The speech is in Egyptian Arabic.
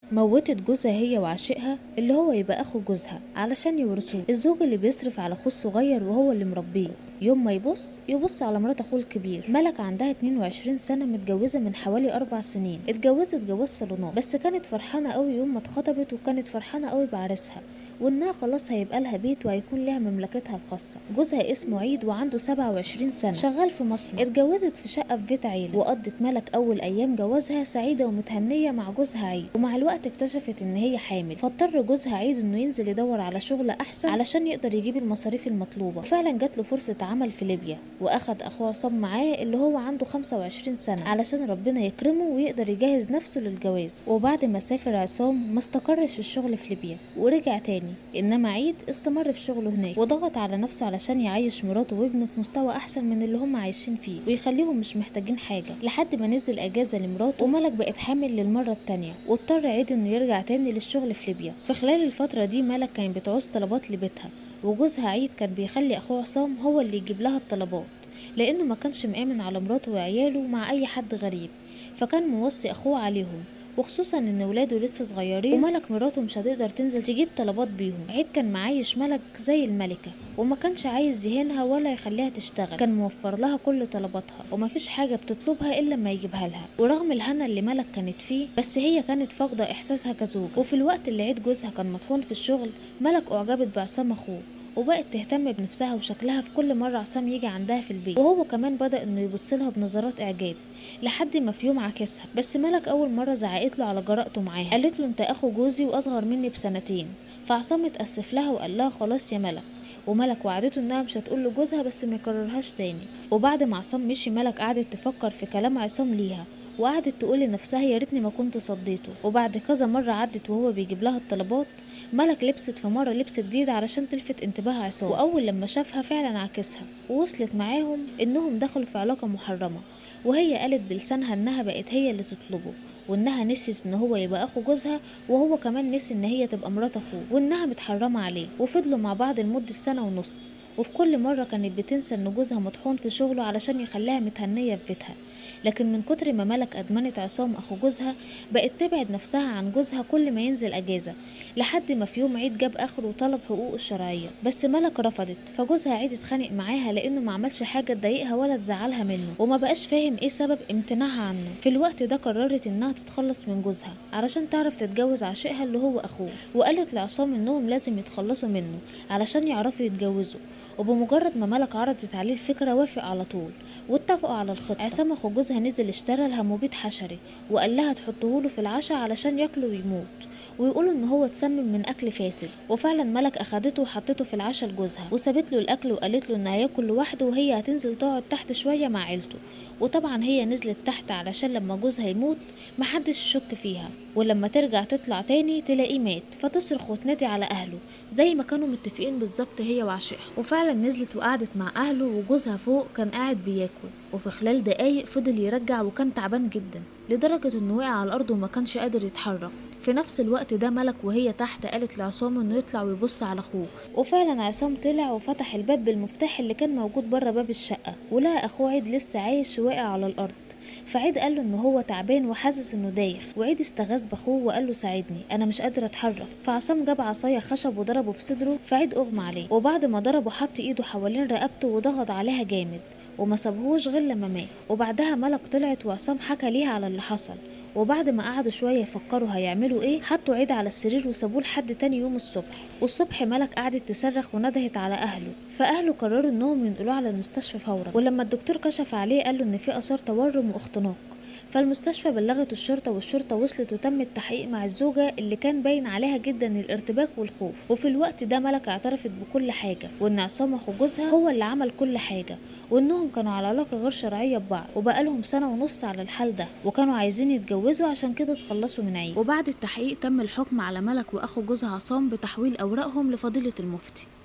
موتت جوزها هي وعشقها اللي هو يبقى اخو جوزها علشان يورثوه الزوج اللي بيصرف على اخوه الصغير وهو اللي مربيه يوم ما يبص يبص على مرات اخوه الكبير ملك عندها 22 سنه متجوزه من حوالي اربع سنين اتجوزت جواز صالونات بس كانت فرحانه قوي يوم ما اتخطبت وكانت فرحانه قوي بعريسها وانها خلاص هيبقى لها بيت وهيكون لها مملكتها الخاصه جوزها اسمه عيد وعنده 27 سنه شغال في مصنع اتجوزت في شقه في بيت عيله وقضت ملك اول ايام جوازها سعيده ومتهنيه مع جوزها عيد ومع الوقت اكتشفت ان هي حامل فاضطر جوزها عيد انه ينزل يدور على شغل احسن علشان يقدر يجيب المصاريف المطلوبه فعلا جات له فرصه عمل في ليبيا واخد اخوه عصام معاه اللي هو عنده 25 سنه علشان ربنا يكرمه ويقدر يجهز نفسه للجواز وبعد ما سافر عصام ما استقرش في الشغل في ليبيا ورجع تاني انما عيد استمر في شغله هناك وضغط على نفسه علشان يعيش مراته وابنه في مستوى احسن من اللي هم عايشين فيه ويخليهم مش محتاجين حاجه لحد ما نزل اجازه لمراته وملك بقت حامل للمره التانيه واضطر عيد انه يرجع تاني للشغل في ليبيا في خلال الفتره دي ملك كان بتعوز طلبات لبيتها وجوزها عيد كان بيخلي اخوه عصام هو اللي يجيب لها الطلبات لانه ما كانش مآمن على مراته وعياله مع اي حد غريب فكان موصي اخوه عليهم وخصوصا ان ولاده لسه صغيرين وملك مراته مش هتقدر تنزل تجيب طلبات بيهم عيد كان معايش ملك زي الملكة وما كانش عايز يهينها ولا يخليها تشتغل كان موفر لها كل طلباتها ومفيش حاجة بتطلبها الا ما يجيبها لها ورغم الهنا اللي ملك كانت فيه بس هي كانت فاقدة احساسها كزوج وفي الوقت اللي عيد جوزها كان مطحون في الشغل ملك اعجبت بعصام اخوه وبقت تهتم بنفسها وشكلها في كل مرة عصام يجي عندها في البيت وهو كمان بدأ انه يبص لها بنظرات اعجاب لحد ما في يوم عكسها بس ملك اول مرة زعقت له على جرأته معاها قالت له انت اخو جوزي واصغر مني بسنتين فعصام اتأسف لها وقال لها خلاص يا ملك وملك وعدته انها مش هتقول لجوزها بس ما يكررهاش تاني وبعد ما عصام مشي ملك قعدت تفكر في كلام عصام ليها وقعدت تقول لنفسها يا ريتني ما كنت صديته وبعد كذا مرة عدت وهو بيجيب لها الطلبات ملك لبست في مرة لبس جديد علشان تلفت انتباه عصام وأول لما شافها فعلا عكسها ووصلت معاهم إنهم دخلوا في علاقة محرمة وهي قالت بلسانها إنها بقت هي اللي تطلبه وإنها نسيت إن هو يبقى أخو جوزها وهو كمان نسي إن هي تبقى مرات أخوه وإنها متحرمة عليه وفضلوا مع بعض لمدة سنة ونص وفي كل مرة كانت بتنسى إن جوزها مطحون في شغله علشان يخليها متهنية في بيتها لكن من كتر ما ملك أدمنت عصام أخو جوزها بقت تبعد نفسها عن جوزها كل ما ينزل أجازة لحد ما في يوم عيد جاب آخره وطلب حقوقه الشرعية بس ملك رفضت فجوزها عيد اتخانق معاها لأنه ما عملش حاجة تضايقها ولا تزعلها منه وما بقاش فاهم ايه سبب امتناعها عنه في الوقت ده قررت انها تتخلص من جوزها علشان تعرف تتجوز عشقها اللي هو أخوه وقالت لعصام انهم لازم يتخلصوا منه علشان يعرفوا يتجوزوا وبمجرد ما ملك عرضت عليه الفكرة وافق على طول واتفقوا على الخطة عصام اخو جوزها نزل اشترى لها مبيد حشري وقال لها تحطهوله في العشاء علشان ياكله ويموت ويقولوا ان هو اتسمم من اكل فاسد وفعلا ملك اخدته وحطته في العشاء لجوزها وسابت له الاكل وقالت له ان هياكل لوحده وهي هتنزل تقعد تحت شويه مع عيلته وطبعا هي نزلت تحت علشان لما جوزها يموت محدش يشك فيها ولما ترجع تطلع تاني تلاقيه مات فتصرخ وتنادي على اهله زي ما كانوا متفقين بالظبط هي وعشقها وفعلا نزلت وقعدت مع اهله وجوزها فوق كان قاعد بياكل وفي خلال دقايق فضل يرجع وكان تعبان جدا لدرجة انه وقع على الارض وما كانش قادر يتحرك في نفس الوقت ده ملك وهي تحت قالت لعصام انه يطلع ويبص على اخوه وفعلا عصام طلع وفتح الباب بالمفتاح اللي كان موجود بره باب الشقة ولقى اخوه عيد لسه عايش وواقع على الارض فعيد قال له ان هو تعبان وحاسس انه دايخ وعيد استغاث باخوه وقال له ساعدني انا مش قادر اتحرك فعصام جاب عصايه خشب وضربه في صدره فعيد اغمى عليه وبعد ما ضربه حط ايده حوالين رقبته وضغط عليها جامد وما سابهوش غير لما مات وبعدها ملك طلعت وعصام حكى ليها على اللي حصل وبعد ما قعدوا شويه يفكروا هيعملوا ايه حطوا عيد على السرير وسابوه لحد تاني يوم الصبح والصبح ملك قعدت تصرخ وندهت على اهله فاهله قرروا انهم ينقلوه على المستشفى فورا ولما الدكتور كشف عليه قال له ان في اثار تورم واختناق فالمستشفى بلغت الشرطة والشرطة وصلت وتم التحقيق مع الزوجة اللي كان باين عليها جدا الارتباك والخوف وفي الوقت ده ملك اعترفت بكل حاجة وان عصام اخو جوزها هو اللي عمل كل حاجة وانهم كانوا على علاقة غير شرعية ببعض وبقالهم سنة ونص على الحال ده وكانوا عايزين يتجوزوا عشان كده اتخلصوا من عيد وبعد التحقيق تم الحكم على ملك واخو جوزها عصام بتحويل اوراقهم لفضيلة المفتي